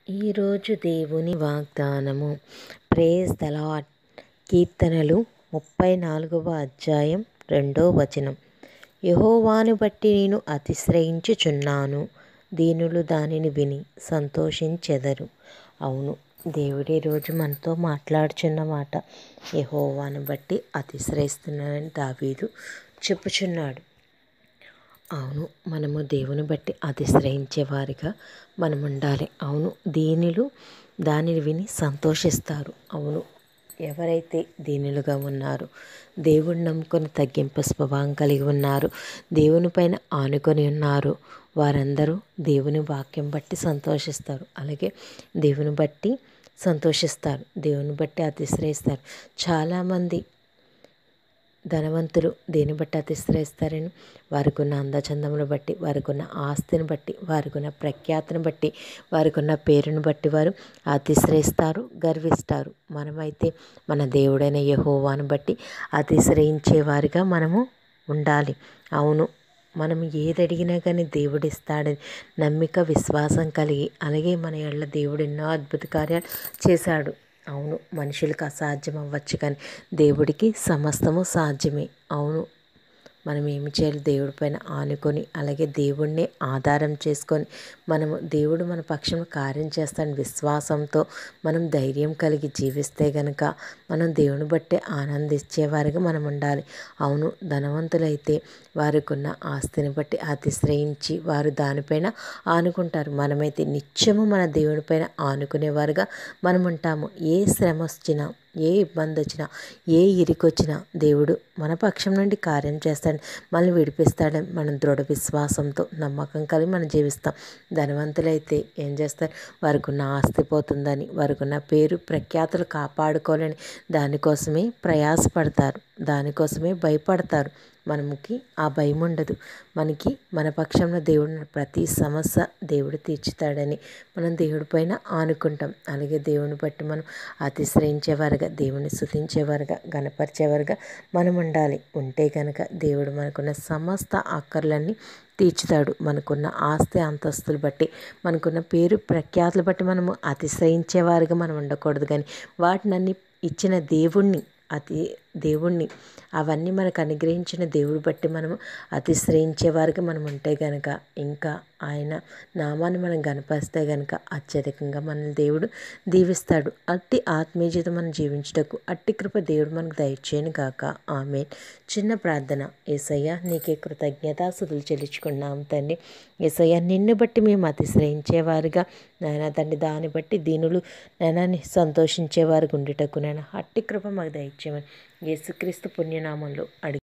ఈరోజు దేవుని వాగ్దానము ప్రేజ్ ద లాడ్ కీర్తనలు ముప్పై నాలుగవ అధ్యాయం రెండో వచనం యహోవాను బట్టి నేను అతిశ్రయించుచున్నాను దీనులు దానిని విని సంతోషించెదరు అవును దేవుడే రోజు మనతో మాట్లాడుచున్న మాట యహోవాను బట్టి అతిశ్రయిస్తున్నానని దావీదు చెప్పుచున్నాడు అవును మనము దేవుని బట్టి అతిశ్రయించే వారిగా మనం ఉండాలి అవును దీనిలు దానిని విని సంతోషిస్తారు అవును ఎవరైతే దీనులుగా ఉన్నారో దేవుని నమ్ముకొని తగ్గింపు స్వభావం కలిగి ఉన్నారు దేవుని పైన ఆనుకొని ఉన్నారు వారందరూ దేవుని వాక్యం బట్టి సంతోషిస్తారు అలాగే దేవుని బట్టి సంతోషిస్తారు దేవుని బట్టి అతిశ్రయిస్తారు చాలామంది ధనవంతులు దేని బట్టి అతిశ్రయిస్తారని వారికి ఉన్న అందచందములు బట్టి వారికి ఉన్న ఆస్తిని బట్టి వారికి ఉన్న ప్రఖ్యాతిని బట్టి వారికి ఉన్న పేరును బట్టి వారు అతిశ్రయిస్తారు గర్విస్తారు మనమైతే మన దేవుడైన యహోవాను బట్టి అతిశ్రయించే వారిగా మనము ఉండాలి అవును మనం ఏది అడిగినా కానీ దేవుడు ఇస్తాడని నమ్మిక విశ్వాసం కలిగి అలాగే మన ఎళ్ళ దేవుడు ఎన్నో అద్భుత కార్యాలు చేశాడు అవును మనుషులకు అసాధ్యం అవ్వచ్చు కానీ దేవుడికి సమస్తము సాధ్యమే అవును మనం ఏమి చేయాలి దేవుడి పైన ఆనుకొని అలాగే దేవుడిని ఆధారం చేసుకొని మనము దేవుడు మన పక్షం కార్యం చేస్తాడని విశ్వాసంతో మనం ధైర్యం కలిగి జీవిస్తే గనక మనం దేవుని బట్టి ఆనందించేవారిగా మనం ఉండాలి అవును ధనవంతులైతే వారికి ఉన్న ఆస్తిని బట్టి అతిశ్రయించి వారు దానిపైన ఆనుకుంటారు మనమైతే నిత్యము మన దేవునిపైన ఆనుకునేవారుగా మనం ఉంటాము ఏ శ్రమ వచ్చినా ఏ ఇబ్బంది వచ్చినా ఏ ఇరికొచ్చినా దేవుడు మన పక్షం నుండి కార్యం చేస్తాడు మనల్ని విడిపిస్తాడని మనం దృఢ విశ్వాసంతో నమ్మకం కలిగి మనం జీవిస్తాం ధనవంతులైతే ఏం చేస్తారు వారికి ఉన్న ఆస్తి పోతుందని వారికి ఉన్న పేరు ప్రఖ్యాతులు కాపాడుకోవాలని దానికోసమే ప్రయాసపడతారు దానికోసమే భయపడతారు మనకి ఆ భయం ఉండదు మనకి మన పక్షంలో దేవుడు ప్రతి సమస్య దేవుడు తీర్చుతాడని మనం దేవుడి పైన ఆనుకుంటాం అలాగే దేవుని బట్టి మనం అతిశ్రయించేవారుగా దేవుని స్థుతించేవారుగా గణపరిచేవారుగా మనం ఉండాలి ఉంటే కనుక దేవుడు మనకున్న సమస్త ఆకర్లన్నీ తీర్చుతాడు మనకున్న ఆస్తి అంతస్తులు బట్టి మనకున్న పేరు ప్రఖ్యాతులు బట్టి మనము అతిశ్రయించేవారుగా మనం ఉండకూడదు కానీ వాటినన్నీ ఇచ్చిన దేవుణ్ణి అతి దేవుణ్ణి అవన్నీ మనకు అనుగ్రహించిన దేవుడు బట్టి మనము అతిశ్రయించేవారికి మనం ఉంటే గనక ఇంకా ఆయన నామాన్ని మనం గనపరిస్తే గనక అత్యధికంగా మనల్ని దేవుడు దీవిస్తాడు అట్టి ఆత్మీయ జీవితం మనం జీవించటకు అట్టి కృప దేవుడు మనకు దయచేయను గాక ఆమె చిన్న ప్రార్థన ఏసయ్య నీకే కృతజ్ఞతాసుదులు చెల్లించుకున్నాం తండ్రి ఏసయ్య నిన్ను బట్టి మేము అతిశ్రయించేవారుగా నాయన తండ్రి దాన్ని బట్టి దీనులు నైనా సంతోషించేవారు ఉండేటకు నాయన అట్టి కృప మాకు దయచేయమని యేసుక్రీస్తు పుణ్యనామంలో అడిగి